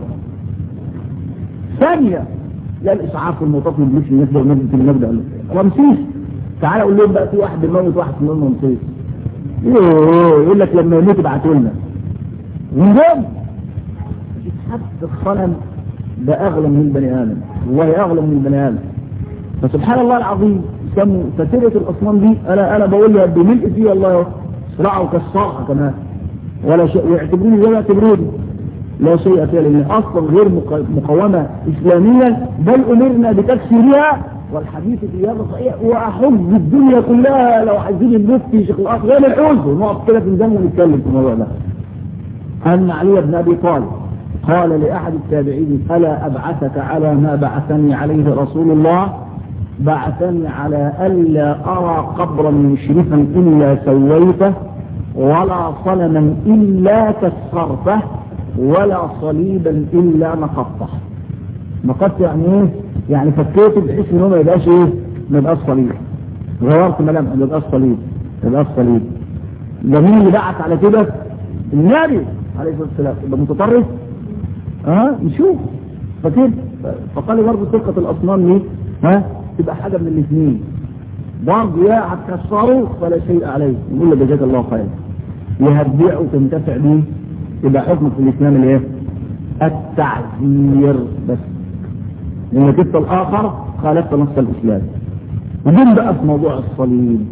A: ثانيه لا الاسعاف والمطاف والبوليس الناس ده ونبدا المبدا رمسيس تعالى اقول لهم بقى في واحد بيموت واحد في رمسيس يقول لك لما يموت ابعتوا لنا ونجم حتى الصنم ده اغلى من البني ادم والله اغلى من البني ادم فسبحان الله العظيم سموا فترة الاصنام دي انا انا بقول لها بملء فيه والله صراعه كالصرعه كمان ولا شيء ويعتبروني زي ما يعتبروني لا شيء فيها لان اصلا غير مقومه اسلاميا بل امرنا بتكسيرها والحديث في هذا صحيح واحج الدنيا كلها لو عايزين المفتي شيخ الاخ غير الحوز ونقف كده في الزمن ونتكلم في الموضوع ده ان علي بن ابي طالب قال لاحد التابعين الا ابعثك على ما بعثني عليه رسول الله بعثني على الا ارى قبرا مشرفا الا سويته ولا صنما الا كسرته ولا صليبا الا نقضته نقضت يعني ايه يعني فكيته بحيث ان هو ما يبقاش ايه ما يبقاش صليب غيرت ملامحه ما يبقاش صليب ما يبقاش صليب ده مين اللي بعت على كده النبي عليه الصلاه والسلام يبقى متطرف ها نشوف فكده فقال برضه ثقه الاصنام دي ها تبقى حاجه من الاثنين برضه يا هتكسره فلا شيء عليه نقول له جزاك الله خير يا هتبيعه وتنتفع بيه يبقى حكمك في الاسلام الايه؟ التعذير بس لانك انت الاخر خالفت نص الاسلام وجم بقى في موضوع الصليب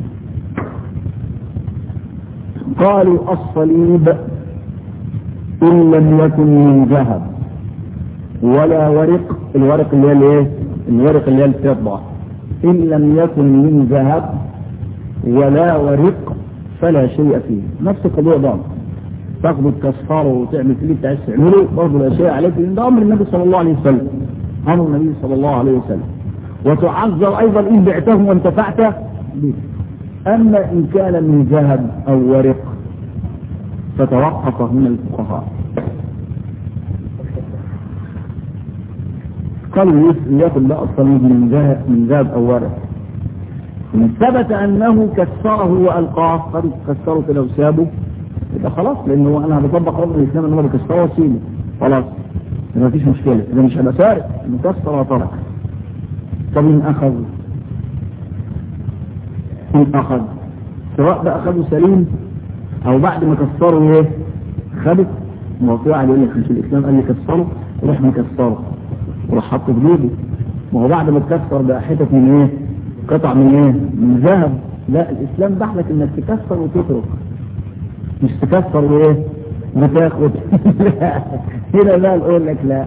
A: قالوا الصليب ان لم يكن من ذهب ولا ورق الورق اللي هي الايه الورق اللي هي الفضه ان لم يكن من ذهب ولا ورق فلا شيء فيه نفس القضيه ده تاخده تكسره وتعمل فيه اللي انت عايز تعمله برضه لا شيء عليك لان ده امر النبي صلى الله عليه وسلم امر النبي صلى الله عليه وسلم وتعذر ايضا ان بعته وانتفعت به اما ان كان من ذهب او ورق فتوقف من الفقهاء قالوا ياخذ بقى الصليب من ذهب من ذهب او ورق إن ثبت أنه كسره وألقاه قد كسره كده وسابه يبقى خلاص لأنه أنا بطبق أمر الإسلام أنه بكسره وسيله خلاص ما فيش مشكلة إذا مش هيبقى سارق مكسر وطرق طب إن أخذ إن أخذ سواء بقى أخذه سليم أو بعد ما كسره إيه خدت موضوع عليه يقول لك مش الإسلام قال لي كسره روح مكسره وراح حطه في جيبه ما هو بعد ما تكسر بقى حتت من إيه قطع من إيه من ذهب لا الإسلام بحلك إنك تكسر وتترك مش تكسر وإيه وتاخد هنا بقى نقول لك لا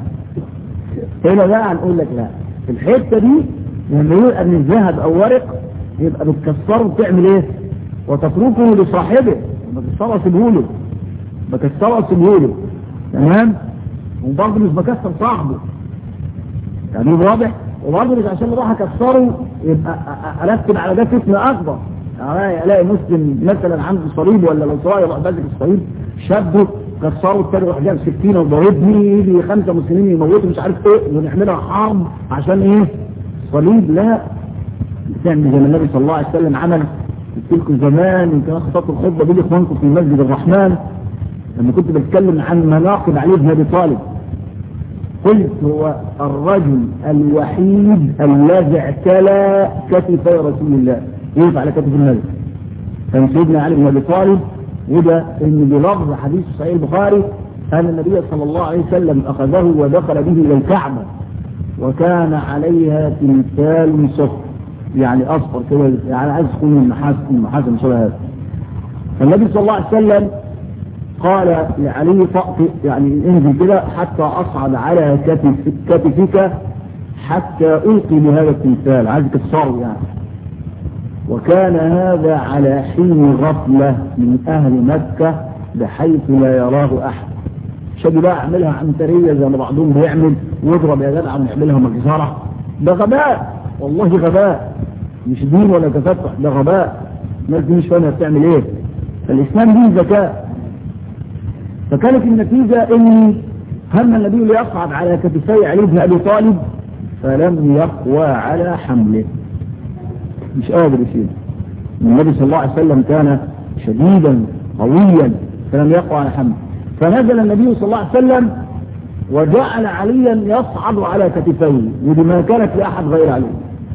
A: هنا بقى نقول لك لا في الحته دي لما يقول ان الذهب او ورق يبقى بتكسره بتعمل ايه وتتركه لصاحبه بكسره سيبهوله بكسره سيبهوله تمام وبرضه مش بكسر صاحبه يعني واضح وبرضه مش عشان اروح اكسره يبقى ارتب على ده فتنه اكبر يعني الاقي مسلم مثلا عنده صليب ولا لو صاير يروح ماسك الصليب شده كسروا التاني راح جاب سكينه وضربني يجي خمسه مسلمين يموتوا مش عارف ايه ونعملها حرب عشان ايه؟ صليب لا بتعمل زي ما النبي صلى الله عليه وسلم عمل قلت لكم زمان يمكن خططت الخطبه دي لاخوانكم في مسجد الرحمن لما كنت بتكلم عن مناقب علي بن ابي طالب قلت هو الرجل الوحيد الذي اعتلى كتفي رسول الله يقف على كتف النبي كان سيدنا علي بن ابي طالب وده ان بلفظ حديث صحيح البخاري ان النبي صلى الله عليه وسلم اخذه ودخل به الى الكعبه وكان عليها تمثال صفر يعني اصفر كده يعني عايز تكون من محاسن من محاسن شبه هذا فالنبي صلى الله عليه وسلم قال لعلي فأطئ يعني انزل كده حتى اصعد على كتف كتفك حتى القي بهذا التمثال عايز تكسره يعني وكان هذا على حين غفلة من أهل مكة بحيث لا يراه أحد شدوا بقى اعملها عنترية زي ما بعضهم بيعمل واضرب يا جدع ونعملها مجزرة ده غباء والله غباء مش دين ولا تفتح ده غباء الناس دي مش فاهمة بتعمل ايه الإسلام دين ذكاء فكانت النتيجة ان هم النبي ليصعد على كتفي علي بن أبي طالب فلم يقوى على حمله مش قادر يشيل النبي صلى الله عليه وسلم كان شديدا قويا فلم يقع على حمل فنزل النبي صلى الله عليه وسلم وجعل عليا يصعد على كتفيه ودي ما كانت لاحد غير علي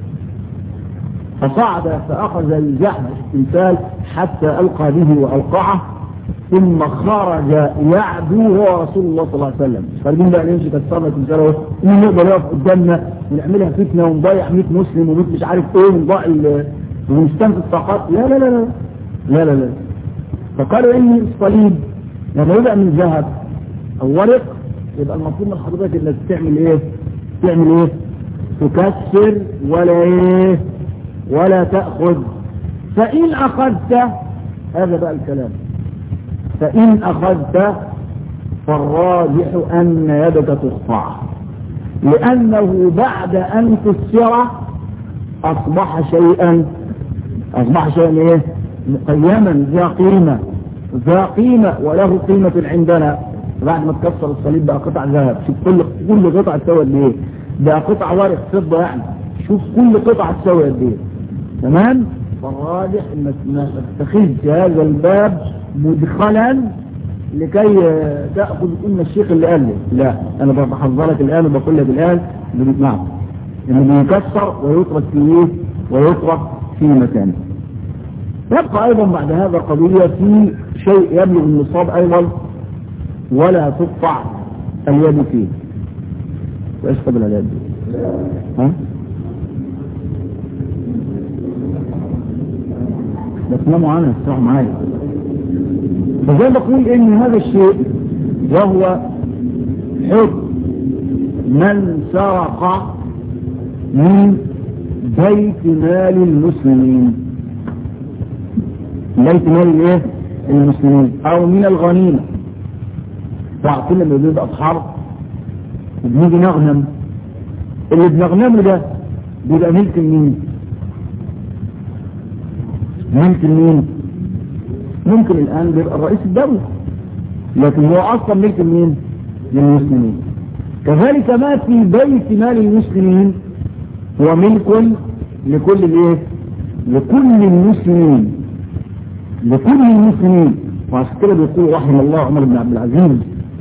A: فصعد فاخذ الجحد التمثال حتى القى به واوقعه ثم خرج يعدو هو رسول الله صلى الله عليه وسلم خارجين بقى نمشي كسرنا تمثاله مين يقدر يقف قدامنا ونعملها فتنه ونضيع 100 مسلم و100 مش عارف ايه ونضيع ونستنفذ الطاقات لا لا لا لا لا لا لا فقالوا ان الصليب لما يبقى من ذهب او ورق يبقى المفروض من حضرتك انك تعمل ايه؟ تعمل ايه؟ تكسر ولا ايه؟ ولا تاخذ فان اخذت هذا بقى الكلام فإن أخذت فالراجح أن يدك تقطع لأنه بعد أن تسر أصبح شيئا أصبح شيئا إيه؟ مقيما ذا قيمة ذا قيمة وله قيمة عندنا بعد ما تكسر الصليب بقى قطع ذهب شوف كل كل قطعة تسوى قد إيه ده قطع ورق فضة يعني شوف كل قطعة تسوى قد إيه تمام فالراجح انك ما تتخذ هذا الباب مدخلا لكي تأخذ كل الشيخ اللي قال لي لا انا بحذرك الان وبقول لك الان نعم انه بيكسر ويترك في ايه ويترك في مكانه يبقى ايضا بعد هذا قضية في شيء يبلغ النصاب ايضا ولا تقطع اليد فيه وايش قبل اليد ها بتناموا عنها استراحوا معايا فزي ما بقول ان هذا الشيء وهو حكم من سرق من بيت مال المسلمين بيت مال الايه المسلمين او من الغنيمة كل ما بيبقى اصحاب وبنيجي نغنم اللي بنغنمه ده بيبقى ملك مين ممكن مين ممكن الآن بيبقى الرئيس الدولة لكن هو أصلا ملك مين للمسلمين كذلك ما في بيت مال المسلمين هو ملك لكل الايه لكل المسلمين لكل المسلمين وعشان كده بيقول رحم الله عمر بن عبد العزيز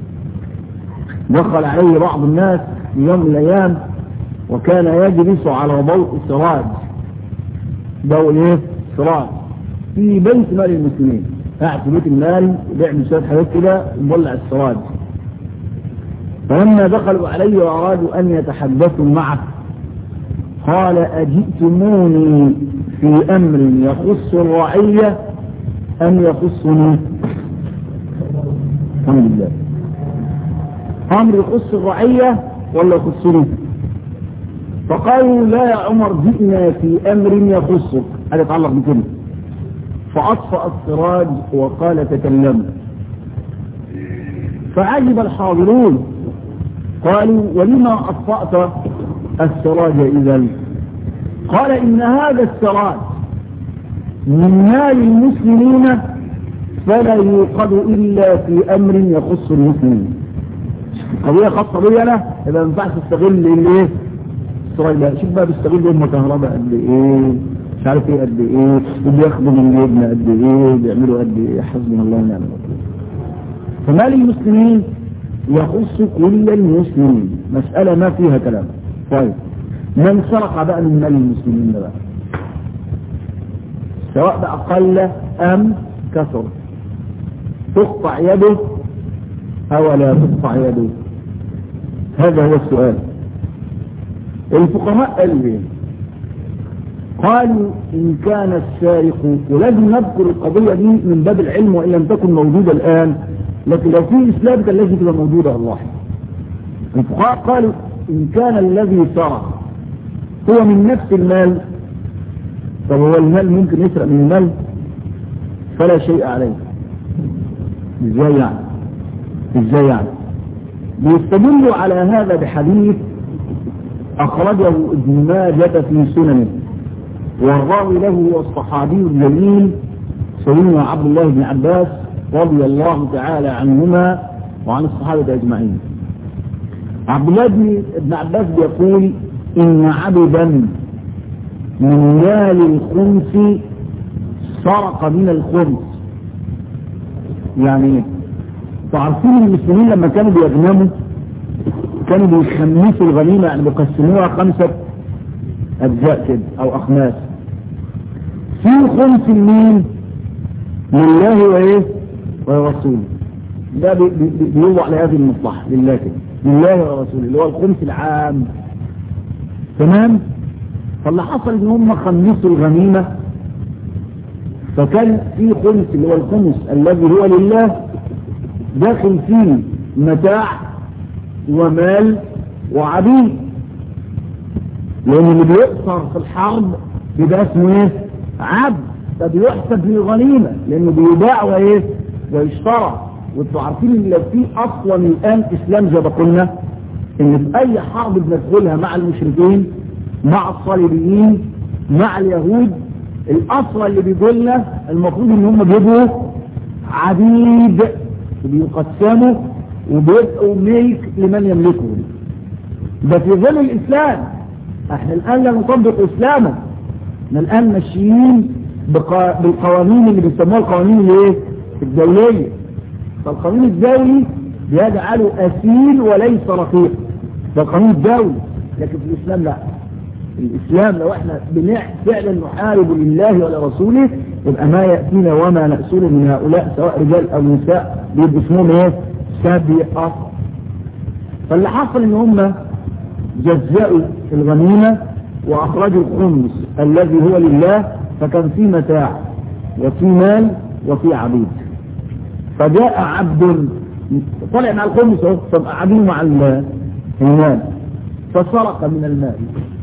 A: دخل عليه بعض الناس في يوم من الايام وكان يجلس على ضوء سراج ضوء ايه؟ سراج في بيت مال المسلمين قاعد في بيت المال بيعمل شويه حاجات كده مولع السراج فلما دخلوا عليه وارادوا ان يتحدثوا معه قال اجئتموني في امر يخص الرعيه ام يخصني الحمد لله امر يخص الرعيه ولا يخصني فقالوا لا يا عمر جئنا في امر يخصك هذا يتعلق بكلمه فاطفا السراج وقال تكلموا فعجب الحاضرون قالوا ولما اطفات السراج اذا قال ان هذا السراج من مال المسلمين فلا يوقد الا في امر يخص المسلمين قضيه خاصه بي انا يبقى ما ينفعش استغل الايه السراج ده شوف بقى بيستغل هم كهرباء قد ايه مش عارف ايه قد ايه وبياخدوا من الابن قد ايه بيعملوا قد ايه حسبنا الله ونعم الوكيل فمال المسلمين يخص كل المسلمين مسألة ما فيها كلام طيب من سرق بقى من مال المسلمين بقى سواء بقى قل أم كثر تقطع يده أو لا تقطع يده هذا هو السؤال الفقهاء قالوا ايه قالوا إن كان السارق ولازم نذكر القضية دي من باب العلم وإن لم تكن موجودة الآن لكن لو في إسلام كان لازم تبقى موجودة الله الفقهاء قالوا إن كان الذي سرق هو من نفس المال طب هو المال ممكن يسرق من المال فلا شيء عليه ازاي يعني ازاي يعني بيستدلوا على هذا بحديث أخرجه ابن ماجة في سننه والراوي له هو الصحابي الجليل سيدنا عبد الله بن عباس رضي الله تعالى عنهما وعن الصحابة أجمعين عبد الله بن عباس بيقول إن عبدا من مال الخمس سرق من الخمس يعني تعرفين المسلمين لما كانوا بيغنموا كانوا بيخمسوا الغنيمة يعني بيقسموها خمسة أجزاء كده أو أخماس في خمس مين لله وإيه ورسوله ده بي بي بيوضع على هذه المصلحة لله كده لله ورسوله اللي هو الخمس العام تمام فاللي حصل ان هم خمسوا الغنيمة فكان في خمس اللي هو الخمس الذي هو لله داخل فيه متاع ومال وعبيد لان اللي بيقصر في الحرب يبقى اسمه ايه عبد فبيحسب في الغنيمة لانه بيباع وايه ويشترى وانتوا عارفين ان لو في اصلا الان اسلام زي ما قلنا ان في اي حرب بندخلها مع المشركين مع الصليبيين مع اليهود الاسرى اللي بيقولنا المفروض ان هم بيبقوا عبيد وبيقسموا وبيبقوا ملك لمن يملكه ده في ظل الاسلام احنا الان لا نطبق اسلاما احنا الان ماشيين بالقوانين اللي بيسموها القوانين الايه الدوليه فالقانون الدولي بيجعله اسير وليس رقيق ده القانون الدولي لكن في الاسلام لا الاسلام لو احنا فعلا نحارب لله ولرسوله يبقى ما ياتينا وما ناسله من هؤلاء سواء رجال او نساء بيبقوا اسمهم ايه؟ سابي اصل فاللي حصل ان هم جزأوا الغنيمه واخرجوا الخمس الذي هو لله فكان في متاع وفي مال وفي عبيد فجاء عبد طلع مع الخمس اهو فقعدوا مع المال فسرق من المال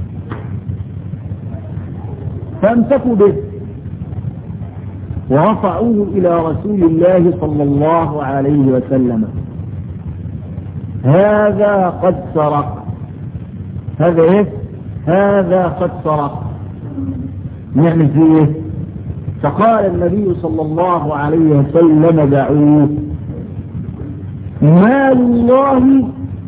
A: فامسكوا به ورفعوه الى رسول الله صلى الله عليه وسلم هذا قد سرق هذا ايه هذا قد سرق نعمل فيه ايه فقال النبي صلى الله عليه وسلم دعوه مال الله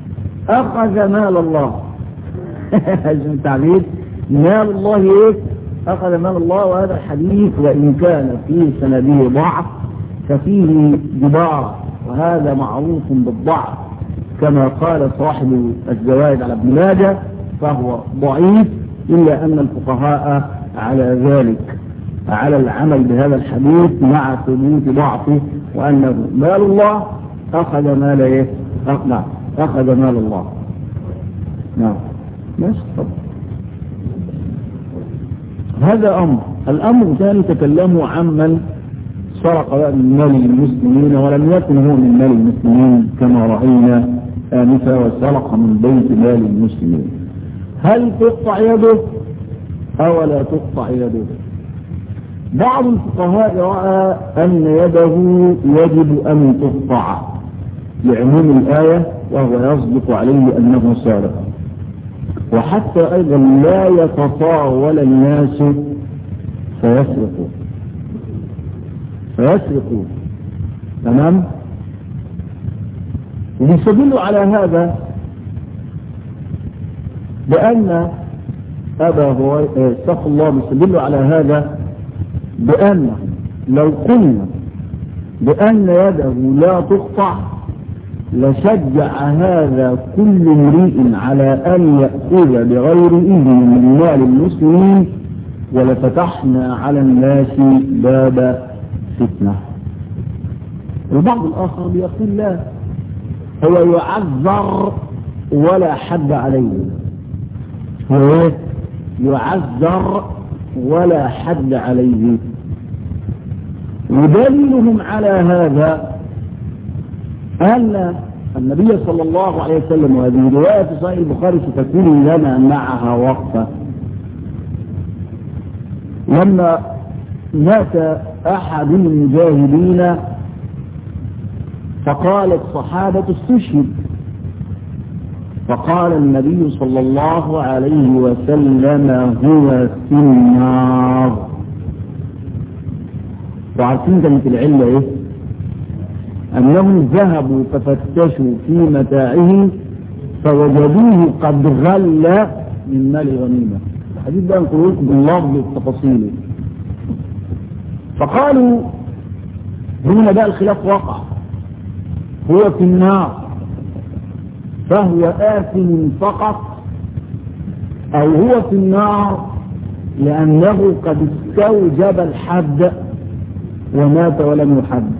A: اخذ مال الله التعبير مال الله ايه أخذ مال الله وهذا الحديث وإن كان في سنده ضعف ففيه جبارة وهذا معروف بالضعف كما قال صاحب الزوائد على ابن ماجه فهو ضعيف إلا أن الفقهاء على ذلك على العمل بهذا الحديث مع ثبوت ضعفه وأنه مال الله أخذ مال إيه؟ نعم أخذ مال الله نعم ماشي طبعا هذا أمر الأمر الثاني تكلموا عمن سرق من مال المسلمين ولم يكن هو من مال المسلمين كما رأينا آنفا وسرق من بيت مال المسلمين هل تقطع يده أو لا تقطع يده بعض الفقهاء رأى أن يده يجب أن تقطع لعموم الآية وهو يصدق عليه أنه سارق وحتى أيضا لا يتطاول الناس فيسرقوا فيسرقوا تمام ويستدل على هذا بأن أبا هو استغفر الله بيستدل على هذا بأن لو قلنا بأن يده لا تقطع لشجع هذا كل امرئ على أن يأخذ بغير إذن من مال المسلمين ولفتحنا على الناس باب فتنة البعض الآخر بيقول لا هو يعذر ولا حد عليه هو يعذر ولا حد عليه ودليلهم على هذا أن النبي صلى الله عليه وسلم وهذه رواية في صحيح البخاري ستكون لنا معها وقفة لما مات أحد المجاهدين فقال الصحابة استشهد فقال النبي صلى الله عليه وسلم هو في النار وعارفين كانت العلة ايه انهم ذهبوا ففتشوا في متاعه فوجدوه قد غل من مال غنيمة الحديث ده نقول لكم باللفظ بالتفاصيل فقالوا هنا بقى الخلاف وقع هو في النار فهو آثم فقط أو هو في النار لأنه قد استوجب الحد ومات ولم يحد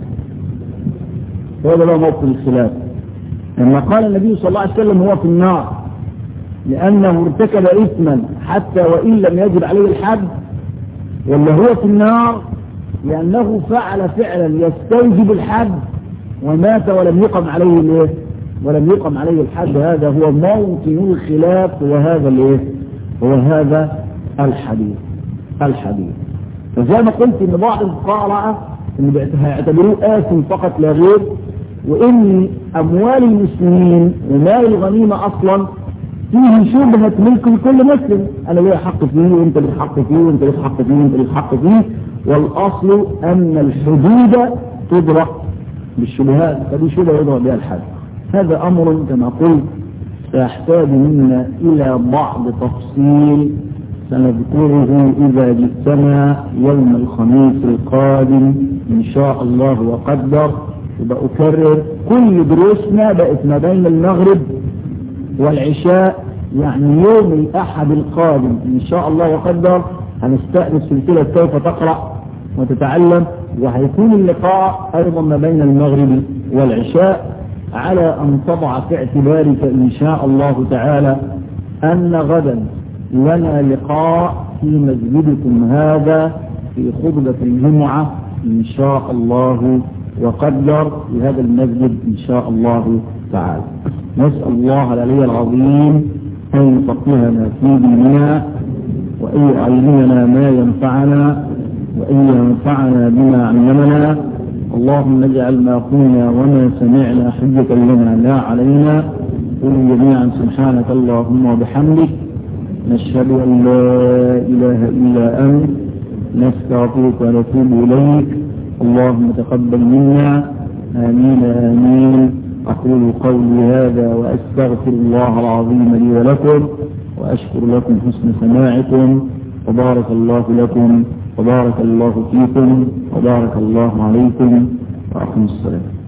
A: هذا بقى موقف الخلاف لما قال النبي صلى الله عليه وسلم هو في النار لأنه ارتكب إثما حتى وإن لم يجب عليه الحد ولا هو في النار لأنه فعل فعلا يستوجب الحد ومات ولم يقم عليه الايه ولم يقم عليه الحد هذا هو موطن الخلاف وهذا الايه هو هذا الحديث الحديث فزي ما قلت ان بعض الفقهاء راى ان هيعتبروه آثم فقط لا غير وان اموال المسلمين ومال الغنيمه اصلا فيه شبهة ملك لكل مسلم انا ليه حق فيه وانت ليه حق فيه وانت ليه حق فيه وانت ليه حق فيه والاصل ان الحدود تدرك بالشبهات فدي شبهه يضرب بها الحد هذا امر كما قلت سيحتاج منا الى بعض تفصيل سنذكره اذا جئتنا يوم الخميس القادم ان شاء الله وقدر وبأكرر كل دروسنا بقت ما بين المغرب والعشاء يعني يوم الاحد القادم ان شاء الله وقدر هنستأنف سلسلة كيف تقرأ وتتعلم وهيكون اللقاء ايضا ما بين المغرب والعشاء على ان تضع في اعتبارك ان شاء الله تعالى ان غدا لنا لقاء في مسجدكم هذا في خطبة الجمعة ان شاء الله وقدر في هذا المسجد ان شاء الله تعالى نسأل الله العلي العظيم ان يفقهنا في ديننا وان يعلمنا ما ينفعنا وأن ينفعنا بما علمنا اللهم اجعل ما قلنا وما سمعنا حجة لنا لا علينا قل جميعا سبحانك اللهم وبحمدك نشهد أن لا إله إلا أنت نستغفرك ونتوب إليك اللهم تقبل منا آمين آمين أقول قولي هذا وأستغفر الله العظيم لي ولكم وأشكر لكم حسن سماعكم وبارك الله لكم وبارك الله فيكم وبارك الله عليكم وأقم الصلاة